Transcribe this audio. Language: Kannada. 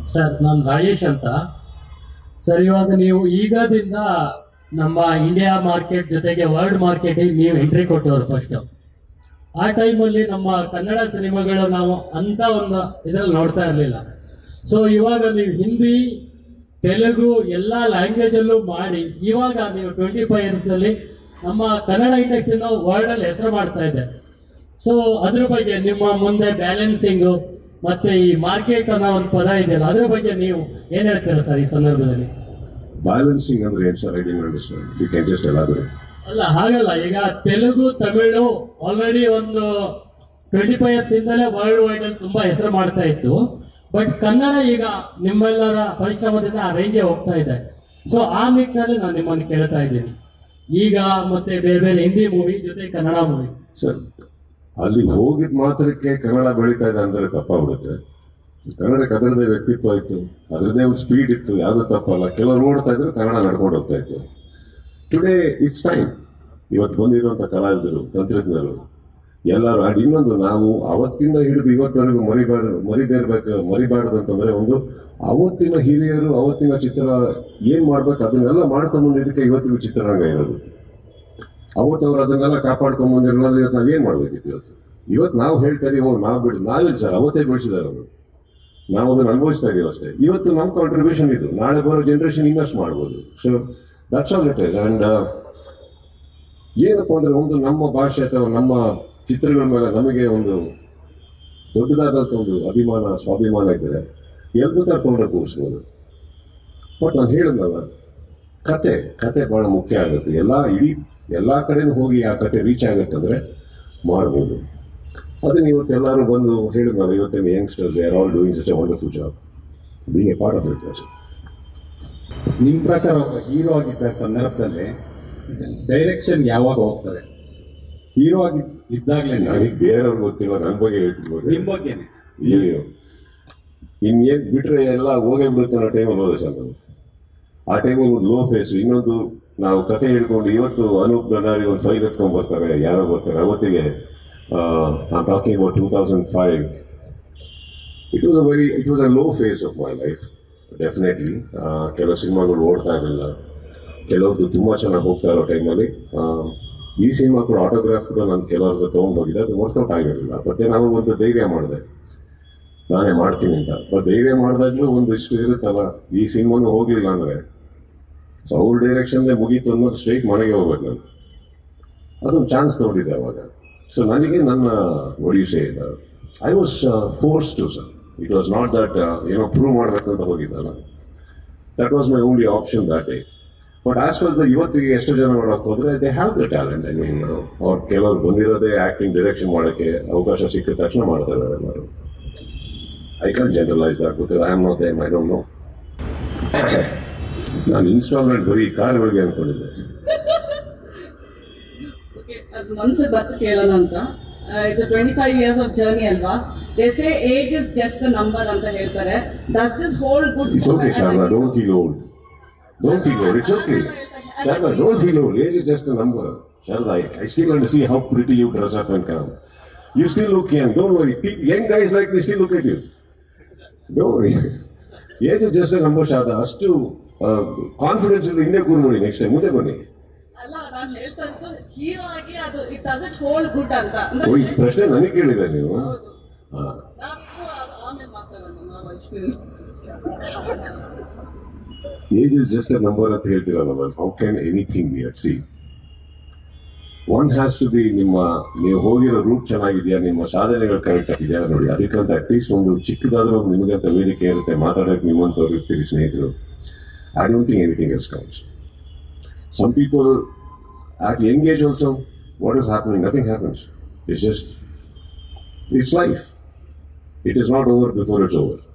ಸರ್ ನಾನು ರಾಜೇಶ್ ಅಂತ ಸರ್ ಇವಾಗ ನೀವು ಈಗದಿಂದ ನಮ್ಮ ಇಂಡಿಯಾ ಮಾರ್ಕೆಟ್ ಜೊತೆಗೆ ವರ್ಲ್ಡ್ ಮಾರ್ಕೆಟಿಗೆ ನೀವು ಎಂಟ್ರಿ ಕೊಟ್ಟವರು ಫಸ್ಟ್ ಆ ಟೈಮಲ್ಲಿ ನಮ್ಮ ಕನ್ನಡ ಸಿನಿಮಾಗಳು ನಾವು ಅಂತ ಒಂದು ಇದರಲ್ಲಿ ನೋಡ್ತಾ ಇರಲಿಲ್ಲ ಸೊ ಇವಾಗ ನೀವು ಹಿಂದಿ ತೆಲುಗು ಎಲ್ಲ ಲ್ಯಾಂಗ್ವೇಜಲ್ಲೂ ಮಾಡಿ ಇವಾಗ ನೀವು ಟ್ವೆಂಟಿ ಫೈವ್ ಇಯರ್ಸಲ್ಲಿ ನಮ್ಮ ಕನ್ನಡ ಇಂಡಸ್ಟ್ರಿನ ವರ್ಲ್ಡಲ್ಲಿ ಹೆಸರು ಮಾಡ್ತಾ ಇದೆ ಸೊ ಅದ್ರ ಬಗ್ಗೆ ನಿಮ್ಮ ಮುಂದೆ ಬ್ಯಾಲೆನ್ಸಿಂಗು ಮತ್ತೆ ಈ ಮಾರ್ಕೆಟ್ ಅನ್ನೋ ಒಂದು ಪದ ಇದೆಯಲ್ಲ ಅದ್ರ ಬಗ್ಗೆ ನೀವು ಏನ್ ಹೇಳ್ತೀರಾ ಸರ್ ಈ ಸಂದರ್ಭದಲ್ಲಿ ಬ್ಯಾಲೆನ್ಸಿಂಗ್ ಅಂದ್ರೆ ಏನು sir I didn't understand you can just elaborate ಅಲ್ಲ ಹಾಗಲ್ಲ ಈಗ ತೆಲುಗು ತಮಿಳು ಆಲ್ರೆಡಿ ಒಂದು ಟ್ವೆಂಟಿ ಫೈವ್ ಇಯರ್ಸ್ ಇಂದಲೇ ವರ್ಲ್ಡ್ ವೈಡ್ ಅಲ್ಲಿ ತುಂಬಾ ಹೆಸರು ಮಾಡ್ತಾ ಇತ್ತು ಬಟ್ ಕನ್ನಡ ಈಗ ನಿಮ್ಮೆಲ್ಲರ ಪರಿಶ್ರಮದಿಂದ ಆ ರೇಂಜೇ ಹೋಗ್ತಾ ಇದೆ ಸೊ ಆ ನಿಟ್ಟಿನಲ್ಲಿ ನಾನು ನಿಮ್ಮನ್ನು ಕೇಳ್ತಾ ಇದ್ದೀನಿ ಈಗ ಮತ್ತೆ ಬೇರೆ ಬೇರೆ ಹಿಂದಿ ಮೂವಿ ಜೊತೆ ಕನ್ನಡ ಮೂವಿ ಸರ್ ಅಲ್ಲಿ ಹೋಗಿದ ಮಾತ್ರಕ್ಕೆ ಕನ್ನಡ ಬೆಳೀತಾ ಇದೆ ಅಂದ್ರೆ ತಪ್ಪಾಗ್ಬಿಡುತ್ತೆ ಕನ್ನಡಕ್ಕೆ ಅದರದೇ ವ್ಯಕ್ತಿತ್ವ ಇತ್ತು ಅದರದೇ ಒಂದು ಸ್ಪೀಡ್ ಇತ್ತು ಯಾವುದೂ ತಪ್ಪಲ್ಲ ಕೆಲವರು ನೋಡ್ತಾ ಇದ್ರು ಕನ್ನಡ ನಡ್ಕೊಂಡು ಹೋಗ್ತಾ ಇತ್ತು ಟುಡೇ ಇಟ್ಸ್ ಟೈಮ್ ಇವತ್ತು ಬಂದಿರುವಂಥ ಕಲಾವಿದರು ತಂತ್ರಜ್ಞರು ಎಲ್ಲರೂ ಆ್ಯಂಡ್ ಇನ್ನೊಂದು ನಾವು ಅವತ್ತಿಂದ ಹಿಡಿದು ಇವತ್ತವರೆಗೂ ಮರಿಬಾರ್ದು ಮರಿದೇ ಇರ್ಬೇಕು ಮರಿಬಾರ್ದು ಅಂತಂದ್ರೆ ಒಂದು ಅವತ್ತಿನ ಹಿರಿಯರು ಅವತ್ತಿನ ಚಿತ್ರ ಏನ್ ಮಾಡ್ಬೇಕು ಅದನ್ನೆಲ್ಲ ಮಾಡ್ಕೊಂಡು ಬಂದಿದ್ದಕ್ಕೆ ಇವತ್ತಿಗೂ ಚಿತ್ರರಂಗ ಇರೋದು ಅವತ್ತು ಅವ್ರು ಅದನ್ನೆಲ್ಲ ಕಾಪಾಡ್ಕೊಂಡ್ ಬಂದಿರಲ್ಲ ಅಂದ್ರೆ ಇವತ್ತು ನಾವೇನ್ ಮಾಡ್ಬೇಕಿತ್ತು ಇವತ್ತು ಇವತ್ತು ನಾವು ಹೇಳ್ತಾ ಇದೀವಿ ಓ ನಾವು ಬಿಡಿ ನಾವಿಲ್ಲ ಸರ್ ಅವತ್ತೇ ಬೆಳೆಸಿದಾರೆ ಅವರು ನಾವು ಅದನ್ನ ಅನುಭವಿಸ್ತಾ ಇದೀವಿ ಅಷ್ಟೇ ಇವತ್ತು ನಮ್ಮ ಕಾಂಟ್ರಿಬ್ಯೂಷನ್ ಇದು ನಾಳೆ ಬರೋ ಜನರೇಷನ್ ಇನ್ವೆಸ್ಟ್ ಮಾಡ್ಬೋದು so that's all it is and ಏನಪ್ಪ ಅಂದ್ರೆ ಒಂದು ನಮ್ಮ ಭಾಷೆ ಅಥವಾ ನಮ್ಮ ಚಿತ್ರಗಳ ಮೇಲೆ ನಮಗೆ ಒಂದು ದೊಡ್ಡದಾದಂಥ ಒಂದು ಅಭಿಮಾನ ಸ್ವಾಭಿಮಾನ ಇದ್ದರೆ ಎಲ್ಲಿ ಬೇಕಾದ್ರೆ ಕೂರಿಸ್ಬೋದು ಬಟ್ ನಾನು ಹೇಳಿದ್ನಲ್ಲ ಕತೆ ಕತೆ ಬಹಳ ಮುಖ್ಯ ಆಗುತ್ತೆ ಎಲ್ಲ ಇಡೀ ಎಲ್ಲ ಕಡೆನೂ ಹೋಗಿ ಆ ಕತೆ ರೀಚ್ ಆಗುತ್ತೆ ಅಂದರೆ ಮಾಡ್ಬೋದು ಅದನ್ನ ಇವತ್ತು ಎಲ್ಲರೂ ಬಂದು ಹೇಳಿದ್ನಲ್ಲ ಇವತ್ತಿನ youngsters are all doing such a wonderful job being a part of it also ನಿಮ್ ಪ್ರಕಾರ ಒಬ್ಬ ಹೀರೋ ಆಗಿದ್ದ ಸಂದರ್ಭದಲ್ಲಿ ಡೈರೆಕ್ಷನ್ ಯಾವಾಗ ಹೋಗ್ತದೆ ಹೀರೋ ಆಗಿ ಇದ್ದಾಗ್ಲೇ ನನಗೆ ಬೇರೆಯವ್ರಿಗೆ ಗೊತ್ತಿಲ್ಲ ನನ್ನ ಬಗ್ಗೆ ಹೇಳ್ತಿರ್ಬೋದು ನಿಮ್ ಬಗ್ಗೆನೆ ಅಯ್ಯೋ ಇನ್ನೇನು ಬಿಟ್ರೆ ಎಲ್ಲ ಹೋಗೇ ಬಿಡುತ್ತೆ ಅನ್ನೋ ಟೈಮಲ್ಲಿ ಹೋದೆ ಸರ್ ನಾನು ಆ ಟೈಮಲ್ಲಿ ಒಂದು ಲೋ ಫೇಸ್ ಇನ್ನೊಂದು ನಾವು ಕತೆ ಹೇಳ್ಕೊಂಡು ಇವತ್ತು ಅನೂಪ್ ಗನಾರಿ ಒಂದು ಫೈಲ್ ಎತ್ಕೊಂಡ್ ಬರ್ತಾರೆ ಯಾರೋ ಬರ್ತಾರೆ ಅವತ್ತಿಗೆ talking about two thousand five it was a very it was a low phase of my life definitely ಕೆಲವು ಸಿನಿಮಾಗಳು ಓಡ್ತಾ ಇರಲಿಲ್ಲ ಕೆಲವ್ರದ್ದು ತುಂಬ ಚೆನ್ನಾಗಿ ಹೋಗ್ತಾ ಇರೋ ಟೈಮಲ್ಲಿ ಈ ಸಿನಿಮಾ ಕೂಡ ಆಟೋಗ್ರಾಫ್ ಕೂಡ ನಾನು ಕೆಲವ್ರದ್ದು ತೊಗೊಂಡು ಹೋಗಿದ್ದೆ ಅದು ವರ್ಕೌಟ್ ಆಗಿರಲಿಲ್ಲ ಮತ್ತೆ ನಾವು ಒಂದು ಧೈರ್ಯ ಮಾಡಿದೆ ನಾನೇ ಮಾಡ್ತೀನಿ ಅಂತ ಬಟ್ ಧೈರ್ಯ ಮಾಡಿದಾಗ್ಲೂ ಒಂದಿಷ್ಟು ಇರುತ್ತಲ್ಲ ಈ ಸಿನಿಮಾನು ಹೋಗ್ಲಿಲ್ಲ ಅಂದ್ರೆ ಸೊ ಅವ್ರ ಡೈರೆಕ್ಷನ್ದೇ ಮುಗೀತು ಅನ್ನೋದು ಸ್ಟ್ರೈಟ್ ಮನೆಗೆ ಹೋಗ್ಬೇಕು ನಾನು ಅದೊಂದು ಚಾನ್ಸ್ ತಗೊಂಡಿದ್ದೆ ಅವಾಗ ಸೊ ನನಗೆ ನನ್ನ ಒಡಿಶೆ ಇದೆ I was force to sir it was not that ಏನೋ ಪ್ರೂವ್ ಮಾಡಬೇಕು ಅಂತ ಹೋಗಿದ್ದಲ್ಲ that was my only option that day but as for the ಇವತ್ತಿಗೆ ಎಷ್ಟು ಜನ ನೋಡಕ್ ಹೋದ್ರೆ they have the talent I mean ಅವ್ರು ಕೆಲವ್ರು ಬಂದಿರೋದೇ ಆಕ್ಟಿಂಗ್ ಡೈರೆಕ್ಷನ್ ಮಾಡೋಕ್ಕೆ ಅವಕಾಶ ಸಿಕ್ಕಿದ ತಕ್ಷಣ ಮಾಡ್ತಾ ಇದ್ದಾರೆ ಎಲ್ಲರೂ I can generalise that because I am not them I don't know ನಾನು ಇನ್ಸ್ಟಾಲ್ಮೆಂಟ್ ಬರೀ ಕಾರ್ಗಳಿಗೆ ಅನ್ಕೊಂಡಿದ್ದೆ ಅದು ಮನ್ಸಿಗೆ ಬರ್ತು ಕೇಳೋಣ ಅಂತ ಆ, ಇದು twenty five years of journey ಅಲ್ವಾ they say age is just the number ಅಂತ ಹೇಳ್ತಾರೆ does this hold good It's okay, Sharma. Don't feel old. Don't feel old. It's okay. Sharma, don't feel old. Age is just a number. Sharma, I, I still want to see how pretty you dress up and come. You still look young. Don't worry. People, young guys like me still look at you. Don't worry. Age is just a number, Sharda. ಅಷ್ಟು ಕಾನ್ಫಿಡೆನ್ಸ್ ಇಲ್ಲ ಹಿಂದೆ ಕೂರು ನೋಡಿ ನೆಕ್ಸ್ಟ್ ಟೈಮ್ ಮುಂದೆ ಬನ್ನಿ ಅಲ್ಲ ನಾನು ಹೇಳ್ತಾ ಇದ್ದು ಹೀರೋ ಆಗಿ ಅದು it does it hold good ಅಂತ ಓ ಈ ಪ್ರಶ್ನೆ ನನಗೆ ಕೇಳಿದೆ ನೀವು ಹೌದು ಹಾ ನಾವಿಬ್ರು ಆ- ಆಮೇಲೆ ಮಾತಾಡೋಣ ನಾವು ಅಷ್ಟು age is just a number ಅಂತ ಹೇಳ್ತೀರಲ್ಲ how can anything be at sea one has to be ನಿಮ್ಮ ನೀವು ಹೋಗಿರೋ ರೂಟ್ ಚೆನ್ನಾಗಿದೆಯಾ ನಿಮ್ಮ ಸಾಧನೆಗಳು ಕರೆಕ್ಟ್ ಆಗಿದೆಯಾ ನೋಡಿ ಅದಕ್ಕಂತ ಅಟ್ಲೀಸ್ಟ್ ಒಂದು ಚಿಕ್ಕದಾದ್ರೂ ಒಂದು ನಿಮಗಂತ ವೇದಿಕೆ ಇರುತ್ತೆ ಮಾತಾಡೋಕೆ ನಿಮ್ಮಂಥವ್ರು ಇರ್ತೀರಿ ಸ್ನೇಹಿತರು I don't think anything else counts some people at young age also, what is happening? Nothing happens. It's just, it's life. It is not over before it's over.